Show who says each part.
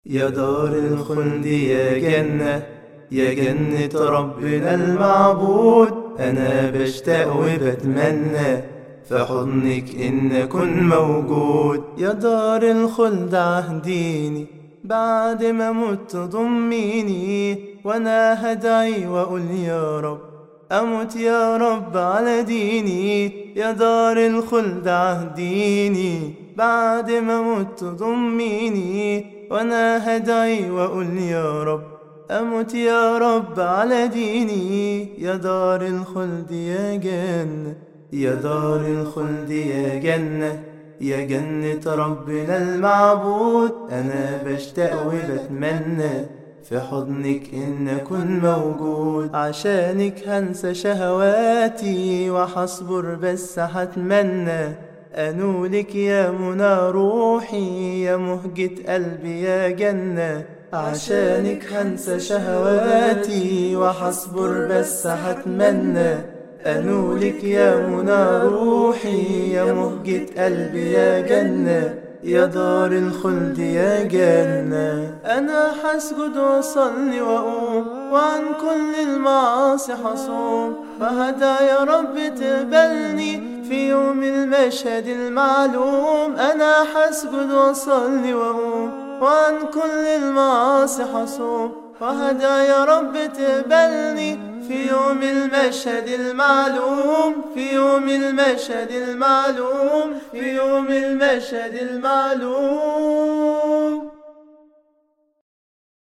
Speaker 1: يا دار الخلد يا جنة يا جنة ربنا المعبود أنا بشتاق وبتمنى في حضنك إن أكون موجود يا دار الخلد عهديني بعد ما مت ضميني وأنا هدعي وأقول يا رب أموت يا رب على ديني يا دار الخلد عهديني بعد ما مت ضميني وانا هدعي واقول يا رب اموت يا رب على ديني يا دار الخلد يا جنة يا دار الخلد يا جنة يا جنة ربنا المعبود انا بشتاق وبتمنى في حضنك إن أكون موجود عشانك هنسى شهواتي وحصبر بس هتمنى أنولك يا منى روحي يا مهجة قلبي يا جنة عشانك هنسى شهواتي وحصبر بس هتمنى أنولك يا منى روحي يا مهجة قلبي يا جنة يا دار الخلد يا جنة أنا حسجد وأصلي وأقوم وعن كل المعاصي حصوم فهدى يا رب تقبلني في يوم المشهد المعلوم أنا حسجد وأصلي وأقوم وعن كل المعاصي حصوم فهدى يا رب تقبلني في يوم المشهد المعلوم في يوم المشهد المعلوم في يوم المشهد المعلوم